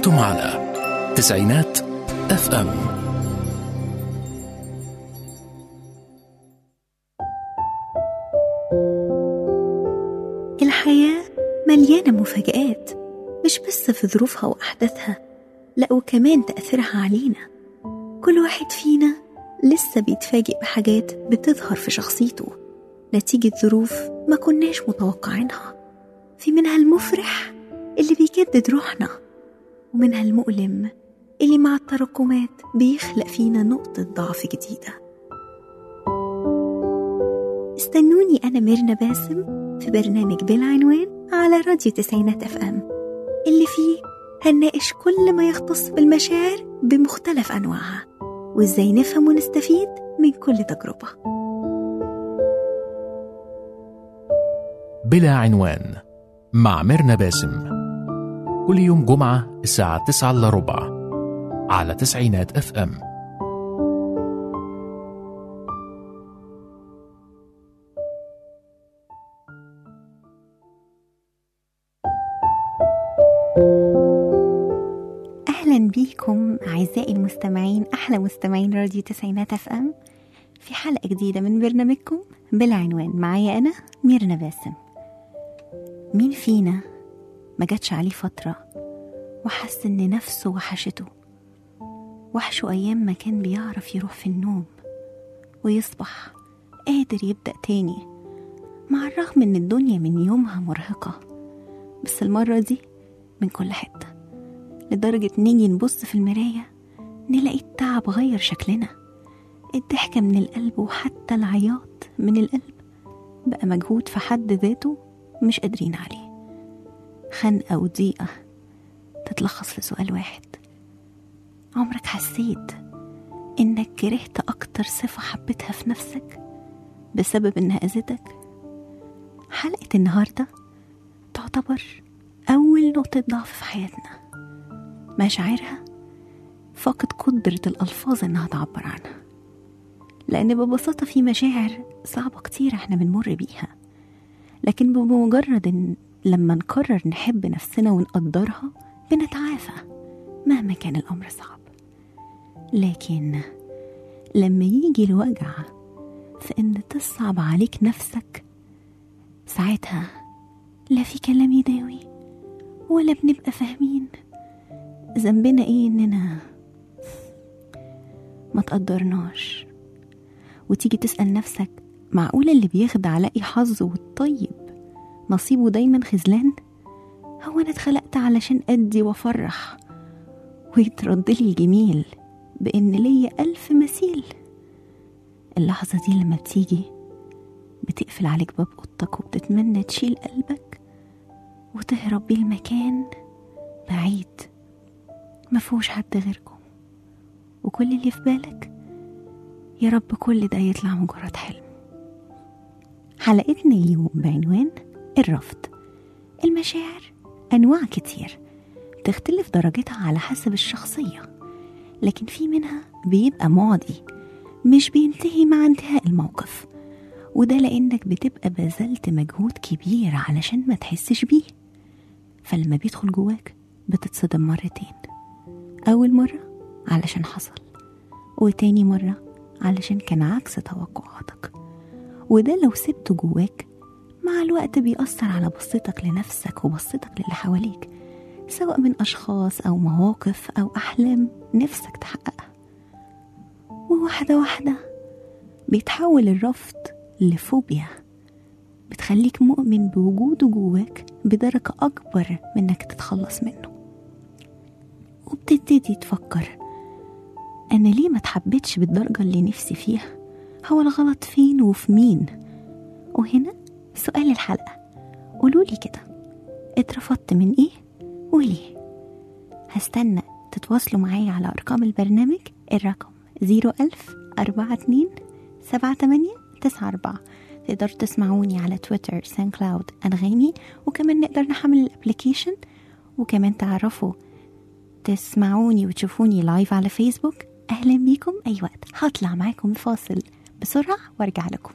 أنتم على تسعينات اف ام الحياة مليانة مفاجآت مش بس في ظروفها وأحداثها لأ وكمان تأثيرها علينا كل واحد فينا لسه بيتفاجئ بحاجات بتظهر في شخصيته نتيجة ظروف ما كناش متوقعينها في منها المفرح اللي بيجدد روحنا ومنها المؤلم اللي مع التراكمات بيخلق فينا نقطة ضعف جديدة استنوني أنا ميرنا باسم في برنامج بالعنوان على راديو تسعينات اف ام اللي فيه هنناقش كل ما يختص بالمشاعر بمختلف أنواعها وإزاي نفهم ونستفيد من كل تجربة بلا عنوان مع ميرنا باسم كل يوم جمعة الساعة 9 إلا ربع على تسعينات اف ام أهلا بيكم أعزائي المستمعين أحلى مستمعين راديو تسعينات اف ام في حلقة جديدة من برنامجكم بالعنوان معايا أنا ميرنا باسم مين فينا ما جاتش عليه فترة وحس إن نفسه وحشته وحشه أيام ما كان بيعرف يروح في النوم ويصبح قادر يبدأ تاني مع الرغم إن الدنيا من يومها مرهقة بس المرة دي من كل حتة لدرجة نيجي نبص في المراية نلاقي التعب غير شكلنا الضحكة من القلب وحتى العياط من القلب بقى مجهود في حد ذاته مش قادرين عليه خنقة وضيقة تتلخص في سؤال واحد عمرك حسيت إنك كرهت أكتر صفة حبيتها في نفسك بسبب إنها أذتك حلقة النهاردة تعتبر أول نقطة ضعف في حياتنا مشاعرها فقد قدرة الألفاظ إنها تعبر عنها لأن ببساطة في مشاعر صعبة كتير إحنا بنمر بيها لكن بمجرد إن لما نقرر نحب نفسنا ونقدرها بنتعافى مهما كان الأمر صعب لكن لما يجي الوجع في إن تصعب عليك نفسك ساعتها لا في كلام يداوي ولا بنبقى فاهمين ذنبنا ايه اننا ما تقدرناش وتيجي تسأل نفسك معقولة اللي بيخدع لاقي حظه والطيب نصيبه دايما خذلان هو انا اتخلقت علشان ادي وافرح ويتردلي الجميل بان ليا الف مثيل اللحظة دي لما بتيجي بتقفل عليك باب اوضتك وبتتمنى تشيل قلبك وتهرب بيه المكان بعيد مفهوش حد غيركم وكل اللي في بالك يا رب كل ده يطلع مجرد حلم حلقتنا اليوم بعنوان الرفض المشاعر أنواع كتير تختلف درجتها على حسب الشخصية لكن في منها بيبقى ماضي مش بينتهي مع انتهاء الموقف وده لأنك بتبقى بذلت مجهود كبير علشان ما تحسش بيه فلما بيدخل جواك بتتصدم مرتين أول مرة علشان حصل وتاني مرة علشان كان عكس توقعاتك وده لو سبته جواك مع الوقت بيأثر على بصتك لنفسك وبصتك للي حواليك سواء من أشخاص أو مواقف أو أحلام نفسك تحققها وواحدة واحدة بيتحول الرفض لفوبيا بتخليك مؤمن بوجوده جواك بدرجة أكبر من إنك تتخلص منه وبتبتدي تفكر أنا ليه ما اتحبتش بالدرجة اللي نفسي فيها هو الغلط فين وفي مين وهنا سؤال الحلقة قولولي كده اترفضت من ايه وليه هستنى تتواصلوا معايا على أرقام البرنامج الرقم زيرو ألف أربعة اتنين سبعة تمانية تسعة أربعة تقدروا تسمعوني على تويتر سان كلاود أنغامي وكمان نقدر نحمل الابليكيشن وكمان تعرفوا تسمعوني وتشوفوني لايف على فيسبوك أهلا بيكم أي وقت هطلع معاكم فاصل بسرعة وارجع لكم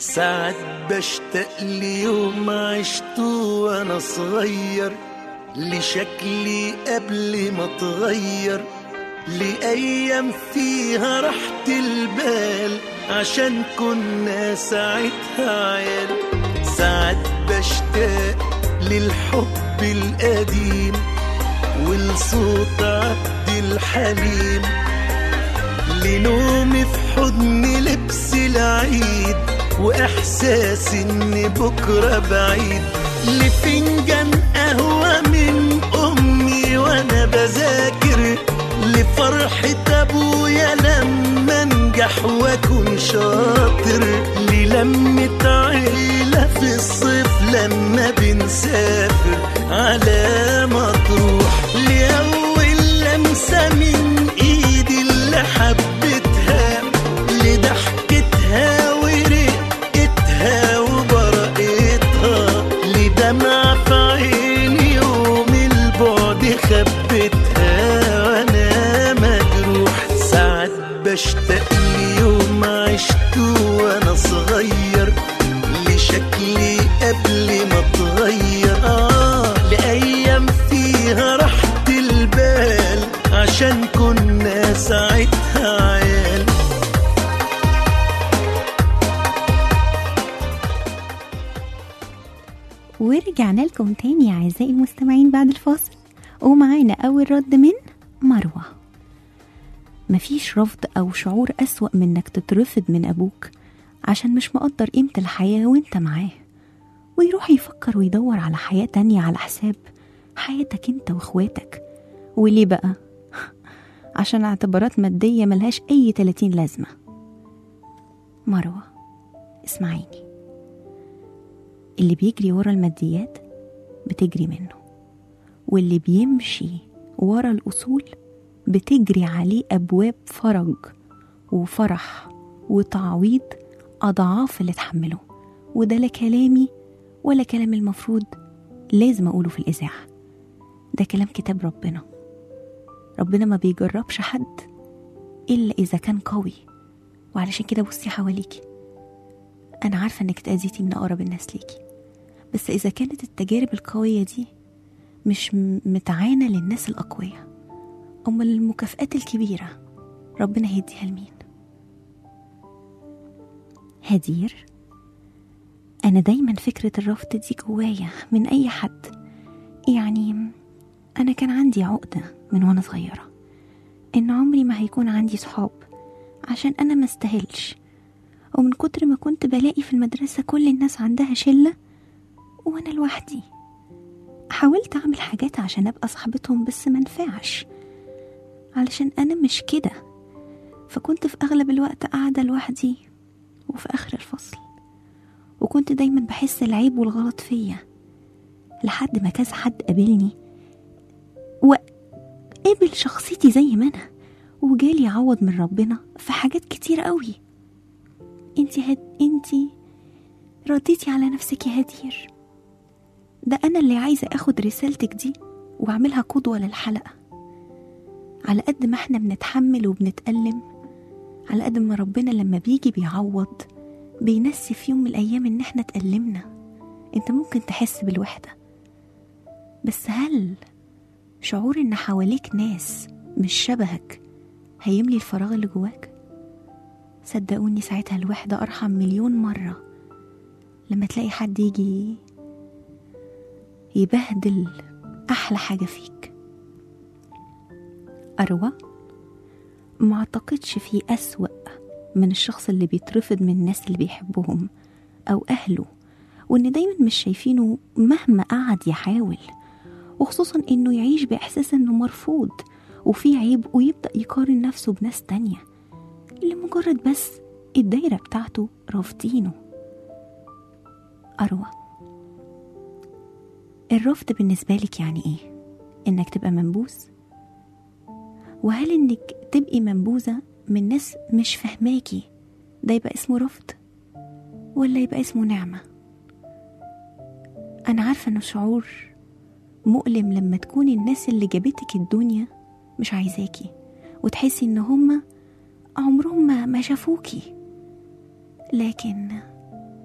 ساعات بشتاق ليوم عشته وانا صغير لشكلي قبل ما اتغير لأيام فيها راحة البال عشان كنا ساعتها عيال ساعات بشتاق للحب القديم ولصوت عبد الحليم لنومي في حضن لبس العيد واحساس ان بكره بعيد لفنجان قهوه من امي وانا بذاكر لفرحه ابويا لما انجح واكون شاطر للمه عيله في الصيف لما بنسافر على مطروح لاول لمسه من ايدي اللي حبيتها لضحكتها ورقتها وبرقتها لدمع في عيني يوم البعد خبتها وانا مجروح ساعات بشتاق ليوم عشته وانا صغير لشكلي قبل ما اتغير اه لايام فيها راحة البال عشان كنا ساعتها عيال ورجعنا لكم تاني يا أعزائي المستمعين بعد الفاصل ومعانا أول رد من مروة مفيش رفض أو شعور أسوأ من إنك تترفض من أبوك عشان مش مقدر قيمة الحياة وإنت معاه ويروح يفكر ويدور على حياة تانية على حساب حياتك إنت وإخواتك وليه بقى؟ عشان اعتبارات مادية ملهاش أي 30 لازمة مروة اسمعيني اللي بيجري ورا الماديات بتجري منه واللي بيمشي ورا الأصول بتجري عليه أبواب فرج وفرح وتعويض أضعاف اللي اتحمله وده لا كلامي ولا كلام المفروض لازم أقوله في الإذاعة ده كلام كتاب ربنا ربنا ما بيجربش حد إلا إذا كان قوي وعلشان كده بصي حواليكي أنا عارفة إنك اتأذيتي من أقرب الناس ليكي بس إذا كانت التجارب القوية دي مش م- متعانة للناس الأقوياء أمال المكافآت الكبيرة ربنا هيديها لمين هدير أنا دايما فكرة الرفض دي جوايا من أي حد يعني أنا كان عندي عقدة من وأنا صغيرة إن عمري ما هيكون عندي صحاب عشان أنا ما استاهلش ومن كتر ما كنت بلاقي في المدرسة كل الناس عندها شلة وأنا لوحدي حاولت أعمل حاجات عشان أبقى صاحبتهم بس منفعش علشان أنا مش كده فكنت في أغلب الوقت قاعدة لوحدي وفي آخر الفصل وكنت دايما بحس العيب والغلط فيا لحد ما كذا حد قابلني وقبل شخصيتي زي ما أنا وجالي عوض من ربنا في حاجات كتير قوي انتي هد... انتي رديتي على نفسك يا هدير ده انا اللي عايزه اخد رسالتك دي واعملها قدوه للحلقه على قد ما احنا بنتحمل وبنتألم على قد ما ربنا لما بيجي بيعوض بينسي في يوم من الايام ان احنا اتألمنا انت ممكن تحس بالوحده بس هل شعور ان حواليك ناس مش شبهك هيملي الفراغ اللي جواك صدقوني ساعتها الوحدة أرحم مليون مرة لما تلاقي حد يجي يبهدل أحلى حاجة فيك أروى ما أعتقدش في أسوأ من الشخص اللي بيترفض من الناس اللي بيحبهم أو أهله وإن دايما مش شايفينه مهما قعد يحاول وخصوصا إنه يعيش بإحساس إنه مرفوض وفيه عيب ويبدأ يقارن نفسه بناس تانية لمجرد بس الدايرة بتاعته رافضينه أروى الرفض بالنسبة لك يعني إيه؟ إنك تبقى منبوذ؟ وهل إنك تبقي منبوذة من ناس مش فهماكي ده يبقى اسمه رفض؟ ولا يبقى اسمه نعمة؟ أنا عارفة إنه شعور مؤلم لما تكون الناس اللي جابتك الدنيا مش عايزاكي وتحسي إن هما عمرهم ما ما شافوكي لكن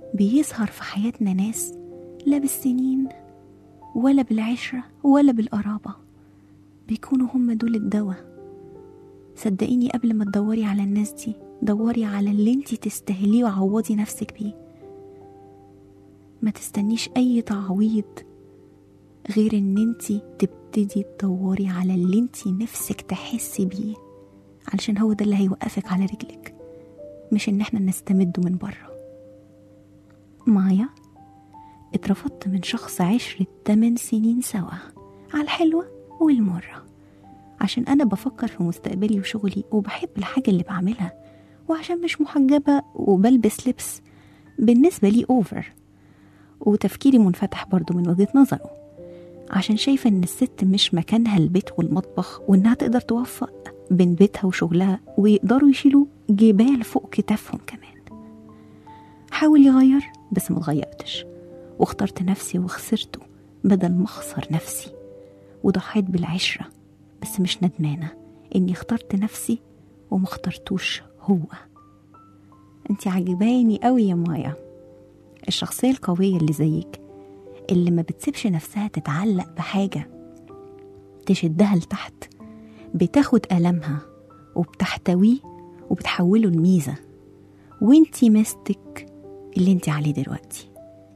بيظهر في حياتنا ناس لا بالسنين ولا بالعشرة ولا بالقرابة بيكونوا هم دول الدواء صدقيني قبل ما تدوري على الناس دي دوري على اللي انتي تستاهليه وعوضي نفسك بيه ما تستنيش اي تعويض غير ان انتي تبتدي تدوري على اللي انتي نفسك تحسي بيه علشان هو ده اللي هيوقفك على رجلك مش ان احنا نستمده من بره مايا اترفضت من شخص عشرة تمن سنين سوا على الحلوة والمرة عشان أنا بفكر في مستقبلي وشغلي وبحب الحاجة اللي بعملها وعشان مش محجبة وبلبس لبس بالنسبة لي أوفر وتفكيري منفتح برضو من وجهة نظره عشان شايفة إن الست مش مكانها البيت والمطبخ وإنها تقدر توفق بين بيتها وشغلها ويقدروا يشيلوا جبال فوق كتافهم كمان حاول يغير بس ما اتغيرتش واخترت نفسي وخسرته بدل ما اخسر نفسي وضحيت بالعشرة بس مش ندمانة اني اخترت نفسي وما اخترتوش هو انت عجباني قوي يا مايا الشخصية القوية اللي زيك اللي ما بتسيبش نفسها تتعلق بحاجة تشدها لتحت بتاخد ألمها وبتحتويه وبتحوله لميزة وانتي مستك اللي انتي عليه دلوقتي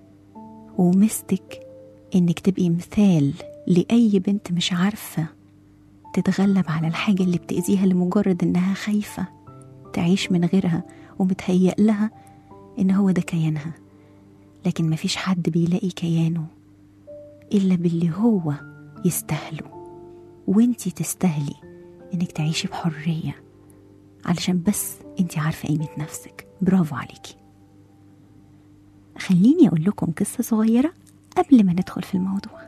ومستك انك تبقي مثال لأي بنت مش عارفة تتغلب على الحاجة اللي بتأذيها لمجرد انها خايفة تعيش من غيرها ومتهيأ لها ان هو ده كيانها لكن مفيش حد بيلاقي كيانه إلا باللي هو يستاهله وانتي تستاهلي انك تعيشي بحرية علشان بس انتي عارفة قيمة نفسك برافو عليكي خليني أقول لكم قصة صغيرة قبل ما ندخل في الموضوع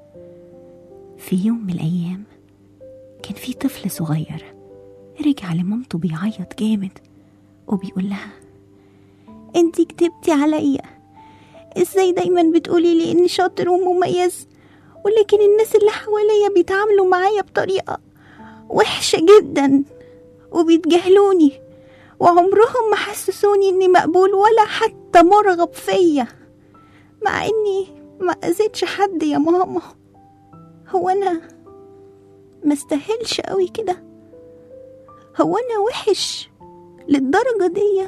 في يوم من الأيام كان في طفل صغير رجع لمامته بيعيط جامد وبيقول لها انتي كدبتي عليا ازاي دايما بتقولي لي اني شاطر ومميز ولكن الناس اللي حواليا بيتعاملوا معايا بطريقة وحشة جدا وبيتجاهلوني وعمرهم ما حسسوني اني مقبول ولا حتى مرغب فيا مع اني ما اذيتش حد يا ماما هو انا مستاهلش قوي كده هو انا وحش للدرجة دي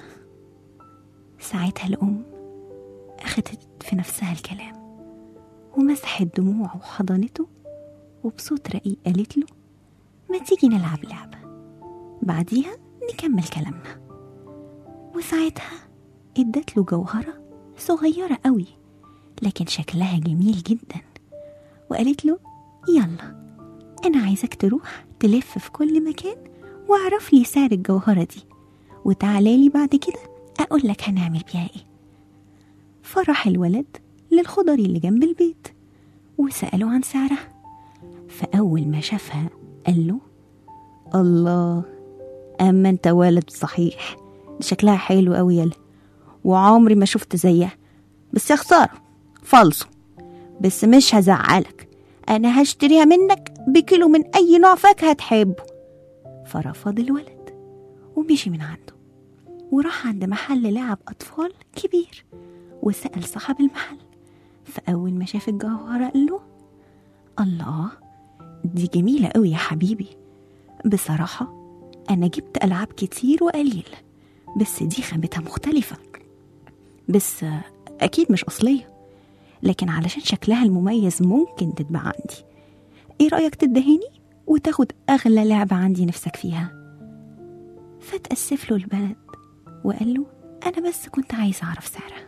ساعتها الأم أخدت في نفسها الكلام ومسحت دموعه وحضنته وبصوت رقيق قالت له ما تيجي نلعب لعبة بعديها نكمل كلامنا وساعتها ادت له جوهرة صغيرة قوي لكن شكلها جميل جدا وقالت له يلا أنا عايزك تروح تلف في كل مكان واعرف لي سعر الجوهرة دي وتعالى لي بعد كده أقول لك هنعمل بيها إيه فراح الولد للخضري اللي جنب البيت وسأله عن سعرها فأول ما شافها قال له الله أما أنت ولد صحيح دي شكلها حلو أوي يلا وعمري ما شفت زيها بس يا خسارة فالصو بس مش هزعلك أنا هشتريها منك بكيلو من أي نوع فاكهة تحبه فرفض الولد ومشي من عنده وراح عند محل لعب أطفال كبير وسأل صاحب المحل فأول ما شاف الجوهرة قال له الله دي جميلة قوي يا حبيبي بصراحة أنا جبت ألعاب كتير وقليل بس دي خامتها مختلفة بس أكيد مش أصلية لكن علشان شكلها المميز ممكن تتباع عندي إيه رأيك تدهني وتاخد أغلى لعبة عندي نفسك فيها فتأسف له البلد وقال له أنا بس كنت عايز أعرف سعرها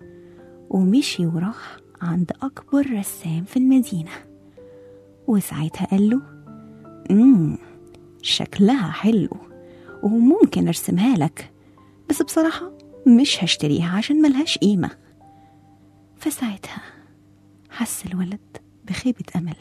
ومشي وراح عند أكبر رسام في المدينة وساعتها قال له امم شكلها حلو وممكن ارسمها لك بس بصراحة مش هشتريها عشان ملهاش قيمة فساعتها حس الولد بخيبة أمل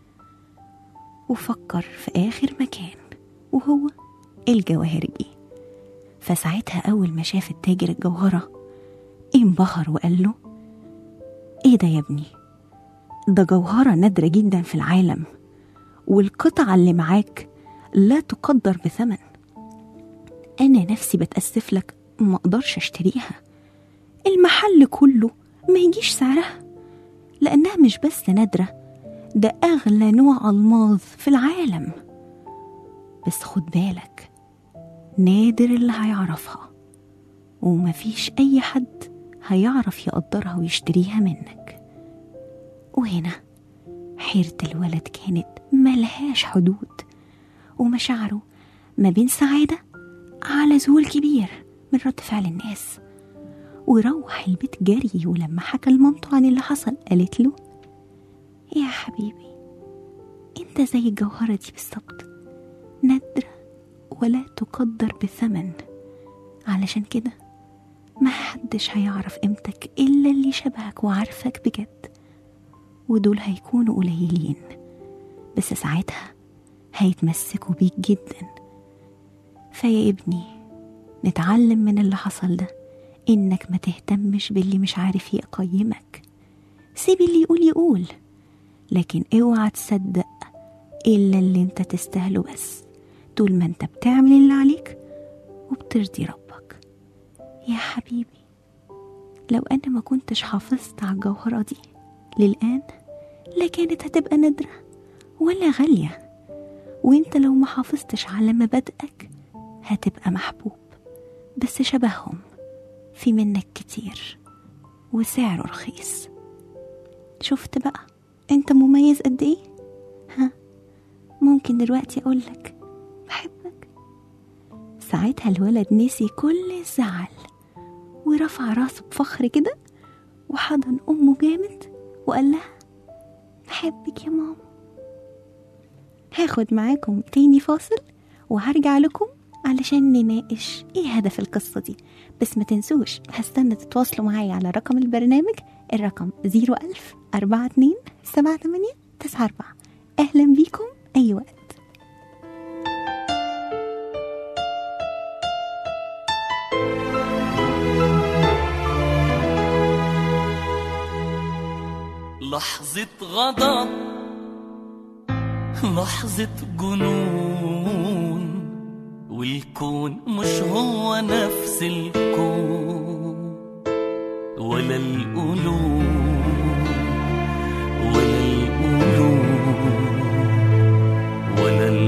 وفكر في آخر مكان وهو الجواهرجي فساعتها أول ما شاف التاجر الجوهرة انبهر وقال له ايه ده يا ابني ده جوهرة نادرة جدا في العالم والقطعة اللي معاك لا تقدر بثمن أنا نفسي بتأسف لك ما أقدرش أشتريها المحل كله ما يجيش سعرها لأنها مش بس نادرة ده أغلى نوع ألماظ في العالم بس خد بالك نادر اللي هيعرفها ومفيش أي حد هيعرف يقدرها ويشتريها منك وهنا حيرة الولد كانت ملهاش حدود ومشاعره ما بين سعادة على ذهول كبير من رد فعل الناس وروح البيت جري ولما حكى لمامته عن اللي حصل قالت له يا حبيبي انت زي الجوهرة دي بالظبط نادرة ولا تقدر بثمن علشان كده ما حدش هيعرف قيمتك إلا اللي شبهك وعارفك بجد ودول هيكونوا قليلين بس ساعتها هيتمسكوا بيك جدا فيا ابني نتعلم من اللي حصل ده إنك ما تهتمش باللي مش عارف يقيمك سيب اللي يقول يقول لكن اوعى تصدق إلا اللي انت تستاهله بس طول ما انت بتعمل اللي عليك وبترضي ربك يا حبيبي لو أنا ما كنتش حافظت على الجوهرة دي للآن لا كانت هتبقى نادرة ولا غالية وانت لو ما حافظتش على مبادئك هتبقى محبوب بس شبههم في منك كتير وسعره رخيص شفت بقى انت مميز قد ايه ها ممكن دلوقتي اقولك بحبك ساعتها الولد نسي كل الزعل ورفع راسه بفخر كده وحضن امه جامد وقال لها بحبك يا ماما هاخد معاكم تاني فاصل وهرجع لكم علشان نناقش ايه هدف القصة دي بس ما تنسوش هستنى تتواصلوا معايا على رقم البرنامج الرقم 01000 42 78 94 أهلا بيكم أي وقت لحظة غضب لحظة جنون والكون مش هو نفس الكون ولا القلوب ولا القلوب ولا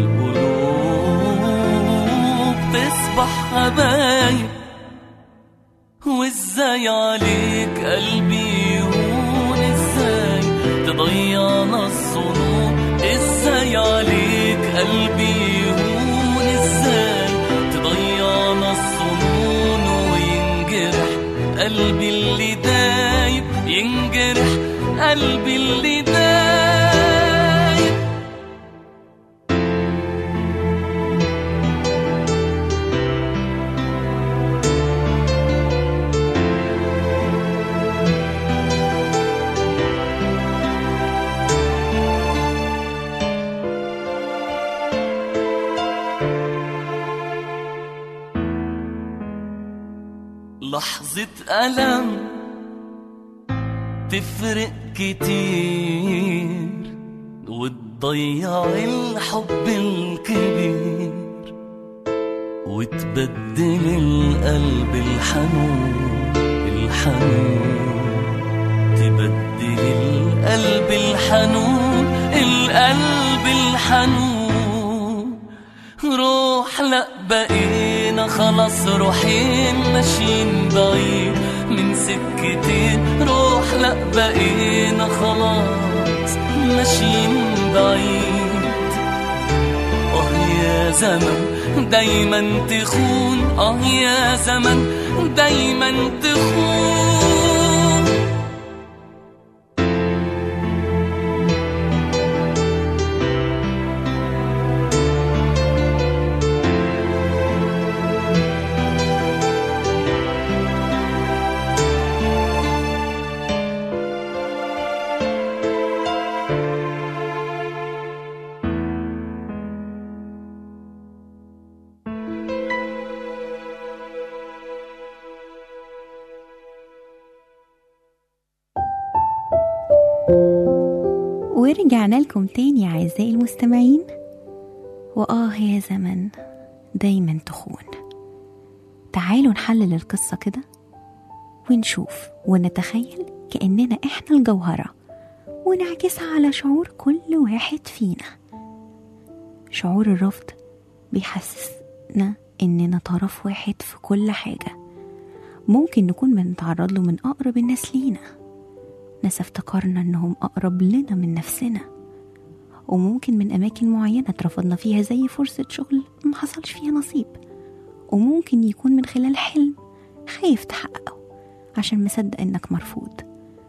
القلوب تصبح حبايب وازاي عليك قلبي يهون ازاي تضيعنا الظنون ازاي عليك قلبي يهون ازاي تضيعنا الظنون وينجرح قلبي اللي دايب ينجرح قلبي اللي دايب لحظة ألم تفرق كتير وتضيع الحب الكبير وتبدل القلب الحنون الحنون تبدل القلب الحنون القلب الحنون روح لا بقينا خلاص روحين ماشيين بعيد من سكتين روح لا بقينا خلاص ماشيين بعيد اه يا زمن دايما تخون اه يا زمن دايما تخون ورجعنا لكم تاني أعزائي المستمعين وآه يا زمن دايما تخون تعالوا نحلل القصة كده ونشوف ونتخيل كأننا إحنا الجوهرة ونعكسها على شعور كل واحد فينا شعور الرفض بيحسسنا إننا طرف واحد في كل حاجة ممكن نكون بنتعرض له من أقرب الناس لينا ناس افتكرنا إنهم أقرب لنا من نفسنا وممكن من أماكن معينة اترفضنا فيها زي فرصة شغل ما حصلش فيها نصيب وممكن يكون من خلال حلم خايف تحققه عشان مصدق إنك مرفوض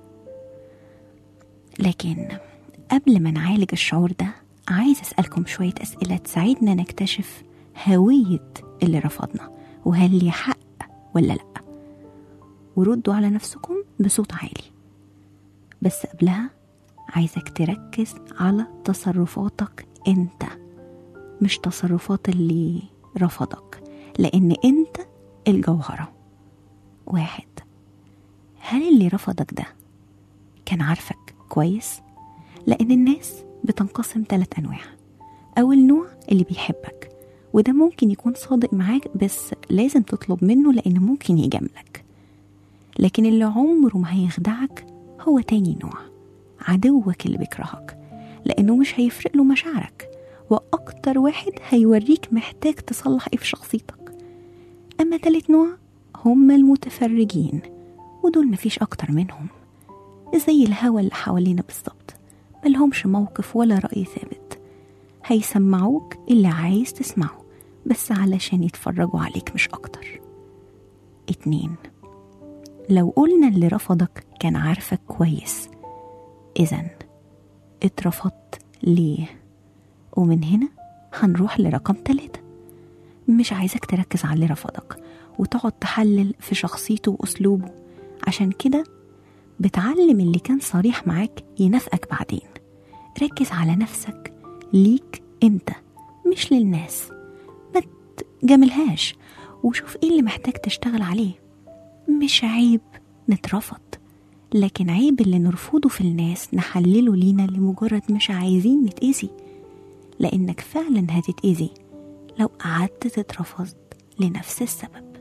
لكن قبل ما نعالج الشعور ده عايز أسألكم شوية أسئلة تساعدنا نكتشف هوية اللي رفضنا وهل ليه حق ولا لأ وردوا على نفسكم بصوت عالي بس قبلها عايزك تركز على تصرفاتك انت مش تصرفات اللي رفضك لان انت الجوهرة واحد هل اللي رفضك ده كان عارفك كويس لان الناس بتنقسم ثلاث انواع اول نوع اللي بيحبك وده ممكن يكون صادق معاك بس لازم تطلب منه لان ممكن يجاملك لكن اللي عمره ما هيخدعك هو تاني نوع عدوك اللي بيكرهك لأنه مش هيفرق له مشاعرك وأكتر واحد هيوريك محتاج تصلح إيه في شخصيتك أما تالت نوع هم المتفرجين ودول مفيش أكتر منهم زي الهوا اللي حوالينا بالظبط ملهمش موقف ولا رأي ثابت هيسمعوك اللي عايز تسمعه بس علشان يتفرجوا عليك مش أكتر اتنين لو قلنا اللي رفضك كان عارفك كويس إذا اترفضت ليه ومن هنا هنروح لرقم تلاتة مش عايزك تركز على اللي رفضك وتقعد تحلل في شخصيته وأسلوبه عشان كده بتعلم اللي كان صريح معاك ينافقك بعدين ركز على نفسك ليك انت مش للناس ما تجاملهاش وشوف ايه اللي محتاج تشتغل عليه مش عيب نترفض لكن عيب اللي نرفضه في الناس نحلله لينا لمجرد مش عايزين نتأذي لأنك فعلا هتتأذي لو قعدت تترفض لنفس السبب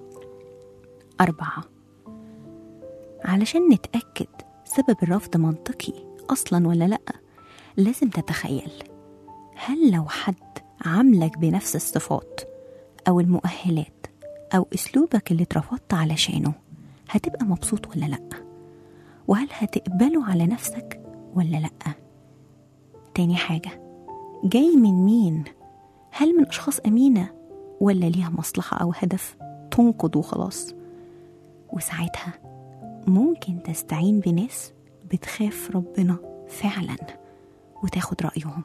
أربعة علشان نتأكد سبب الرفض منطقي أصلا ولا لأ لازم تتخيل هل لو حد عاملك بنفس الصفات أو المؤهلات أو أسلوبك اللي اترفضت علشانه هتبقى مبسوط ولا لأ وهل هتقبله على نفسك ولا لأ تاني حاجة جاي من مين هل من أشخاص أمينة ولا ليها مصلحة أو هدف تنقض وخلاص وساعتها ممكن تستعين بناس بتخاف ربنا فعلا وتاخد رأيهم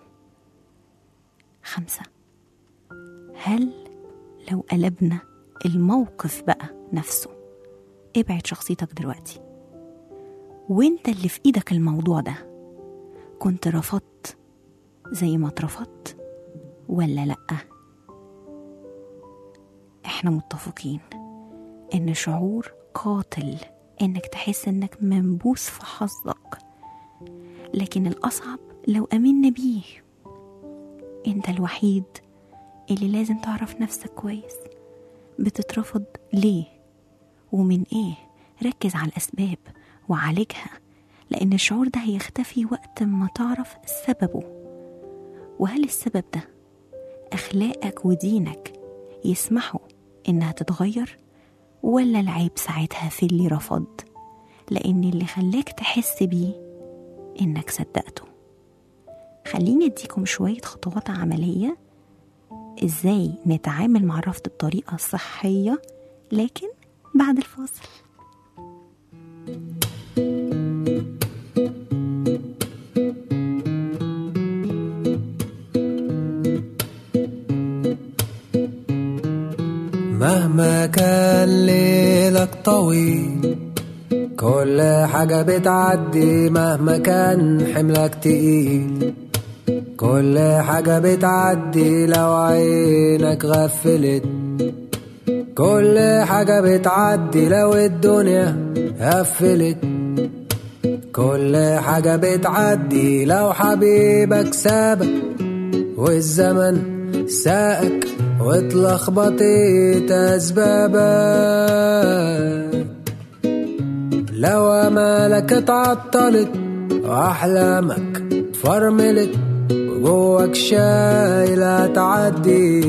خمسة هل لو قلبنا الموقف بقى نفسه ابعد شخصيتك دلوقتي وانت اللي في ايدك الموضوع ده كنت رفضت زي ما اترفضت ولا لأ احنا متفقين ان شعور قاتل انك تحس انك منبوس في حظك لكن الاصعب لو امنا بيه انت الوحيد اللي لازم تعرف نفسك كويس بتترفض ليه ومن ايه ركز على الاسباب وعالجها لان الشعور ده هيختفي وقت ما تعرف سببه وهل السبب ده اخلاقك ودينك يسمحوا انها تتغير ولا العيب ساعتها في اللي رفض لان اللي خلاك تحس بيه انك صدقته خليني اديكم شوية خطوات عملية ازاي نتعامل مع الرفض بطريقة صحية لكن بعد الفاصل مهما كان ليلك طويل كل حاجة بتعدي مهما كان حملك تقيل كل حاجة بتعدي لو عينك غفلت كل حاجة بتعدي لو الدنيا قفلت كل حاجة بتعدي لو حبيبك سابك والزمن ساقك واتلخبطت أسبابك لو امالك اتعطلت واحلامك فرملت وجواك شايلة تعدي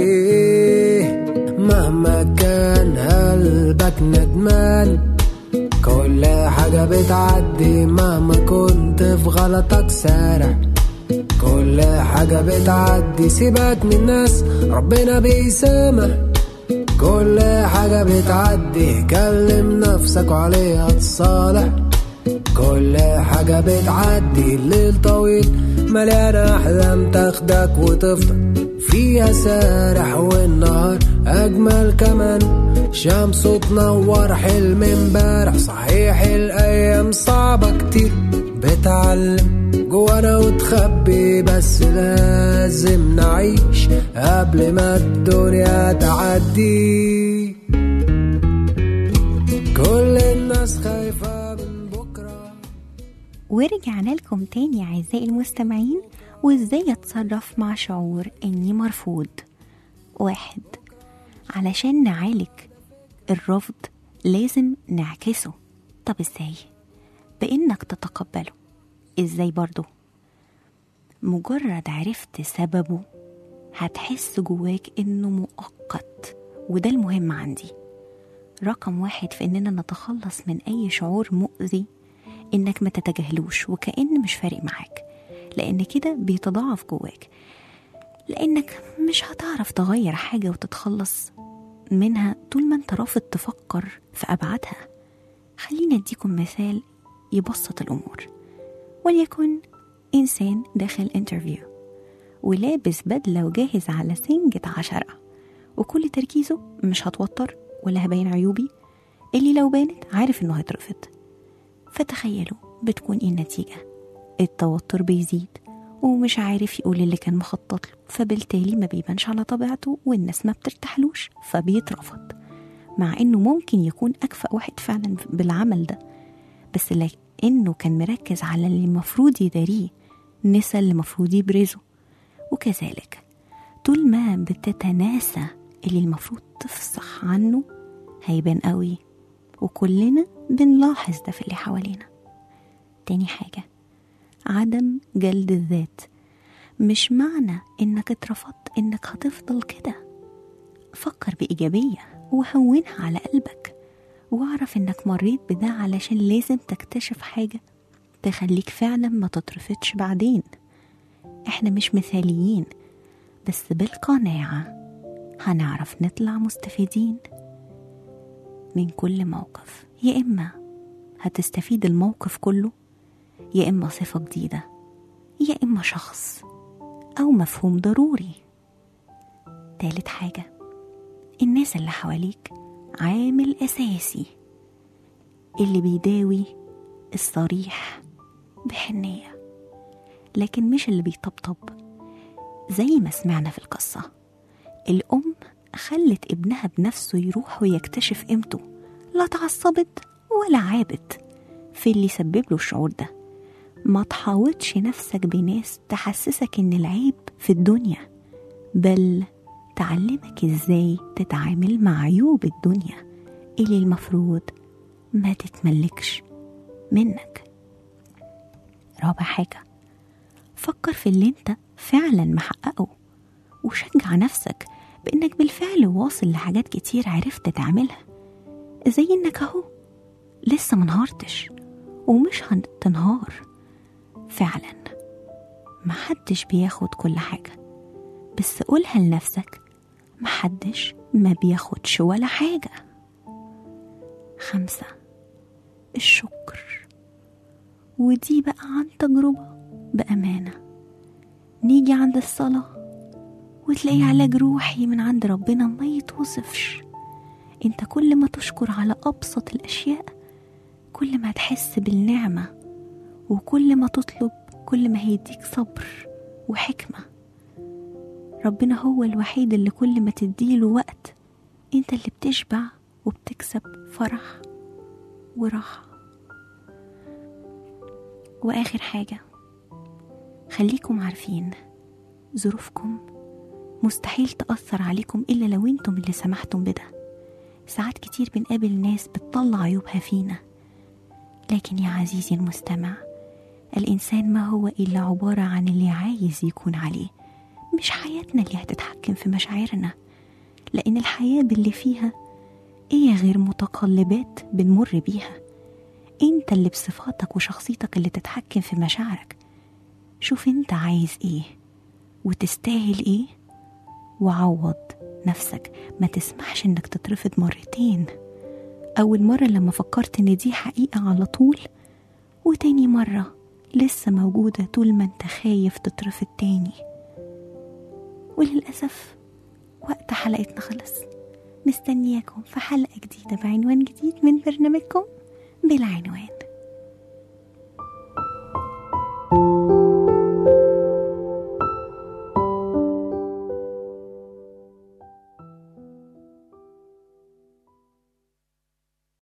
مهما كان قلبك ندمان كل حاجة بتعدي مهما كنت في غلطك سارع كل حاجة بتعدي سيبك من الناس ربنا بيسامح كل حاجة بتعدي كلم نفسك وعليها تصالح كل حاجة بتعدي الليل طويل مليان أحلام تاخدك وتفضل فيها سارح والنهار أجمل كمان شمس تنور حلم امبارح صحيح الأيام صعبة كتير بتعلم جوانا وتخبي بس لازم نعيش قبل ما الدنيا تعدي كل الناس خايفة من بكرة ورجعنا لكم تاني أعزائي المستمعين وإزاي أتصرف مع شعور إني مرفوض واحد علشان نعالج الرفض لازم نعكسه طب إزاي؟ بإنك تتقبله إزاي برضو؟ مجرد عرفت سببه هتحس جواك إنه مؤقت وده المهم عندي رقم واحد في إننا نتخلص من أي شعور مؤذي إنك ما تتجاهلوش وكأن مش فارق معاك لأن كده بيتضاعف جواك لأنك مش هتعرف تغير حاجة وتتخلص منها طول ما انت رافض تفكر في أبعادها خلينا اديكم مثال يبسط الأمور وليكن إنسان داخل انترفيو ولابس بدلة وجاهز على سنجة عشرة وكل تركيزه مش هتوتر ولا هبين عيوبي اللي لو بانت عارف انه هيترفض فتخيلوا بتكون ايه النتيجة التوتر بيزيد ومش عارف يقول اللي كان مخطط له فبالتالي ما بيبانش على طبيعته والناس ما بترتاحلوش فبيترفض مع انه ممكن يكون اكفأ واحد فعلا بالعمل ده بس لانه كان مركز على اللي المفروض يداريه نسى اللي المفروض يبرزه وكذلك طول ما بتتناسى اللي المفروض تفصح عنه هيبان قوي وكلنا بنلاحظ ده في اللي حوالينا تاني حاجة عدم جلد الذات مش معنى انك اترفضت انك هتفضل كده فكر بإيجابية وهونها على قلبك واعرف انك مريت بده علشان لازم تكتشف حاجة تخليك فعلا ما تترفضش بعدين احنا مش مثاليين بس بالقناعة هنعرف نطلع مستفيدين من كل موقف يا إما هتستفيد الموقف كله يا إما صفة جديدة يا إما شخص أو مفهوم ضروري تالت حاجة الناس اللي حواليك عامل أساسي اللي بيداوي الصريح بحنية لكن مش اللي بيطبطب زي ما سمعنا في القصة الأم خلت ابنها بنفسه يروح ويكتشف قيمته لا تعصبت ولا عابت في اللي سبب له الشعور ده ما تحاوطش نفسك بناس تحسسك ان العيب في الدنيا بل تعلمك ازاي تتعامل مع عيوب الدنيا اللي المفروض ما تتملكش منك رابع حاجة فكر في اللي انت فعلا محققه وشجع نفسك بانك بالفعل واصل لحاجات كتير عرفت تعملها زي انك اهو لسه منهارتش ومش هتنهار فعلا محدش بياخد كل حاجة بس قولها لنفسك محدش ما بياخدش ولا حاجة خمسة الشكر ودي بقى عن تجربة بأمانة نيجي عند الصلاة وتلاقي علاج روحي من عند ربنا ما يتوصفش انت كل ما تشكر على أبسط الأشياء كل ما تحس بالنعمة وكل ما تطلب كل ما هيديك صبر وحكمة ربنا هو الوحيد اللي كل ما تديله وقت انت اللي بتشبع وبتكسب فرح وراحة وآخر حاجة خليكم عارفين ظروفكم مستحيل تأثر عليكم إلا لو انتم اللي سمحتم بده ساعات كتير بنقابل ناس بتطلع عيوبها فينا لكن يا عزيزي المستمع الإنسان ما هو إلا عبارة عن اللي عايز يكون عليه مش حياتنا اللي هتتحكم في مشاعرنا لأن الحياة باللي فيها إيه غير متقلبات بنمر بيها انت اللي بصفاتك وشخصيتك اللي تتحكم في مشاعرك شوف انت عايز ايه وتستاهل ايه وعوض نفسك ما تسمحش انك تترفض مرتين اول مرة لما فكرت ان دي حقيقة على طول وتاني مرة لسه موجودة طول ما انت خايف تترفض تاني وللأسف وقت حلقتنا خلص مستنياكم في حلقة جديدة بعنوان جديد من برنامجكم بالعنوان